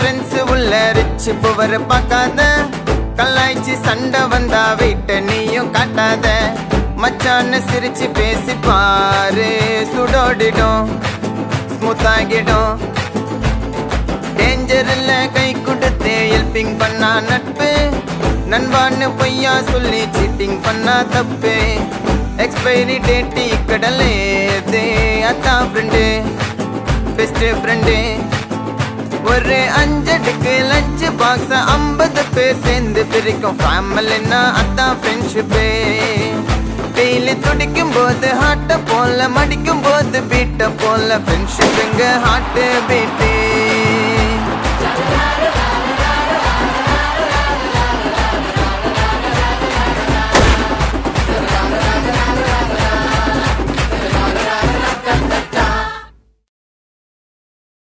friends உள்ள rich poor பார்க்காத கல்லாய்ச்சி சண்டை வந்தா வீட்டை நீயும் காட்டாத மச்சான்னு சிரிச்சு பேசி பாரு சுடோடிடும் ஸ்மூத் ஆகிடும் டேஞ்சர் இல்ல கை கொடுத்து ஹெல்பிங் பண்ணா நட்பு நண்பான்னு பொய்யா சொல்லி சீட்டிங் பண்ணா தப்பு எக்ஸ்பைரி டேட் கடலே அதான் ஃப்ரெண்டு பெஸ்ட் ஃப்ரெண்டு ஒரு அஞ்சடுக்கு லஞ்ச் பாக்ஸ் ஐம்பது பேர் சேர்ந்து பிரிக்கும் ஃபேமிலின்னா அதான் ஃப்ரெண்ட்ஷிப்பு டெய்லி துடிக்கும் போது ஹார்ட்ட போல மடிக்கும் போது பீட்ட போல ஃப்ரெண்ட்ஷிப்புங்க ஹார்ட் பீட்டு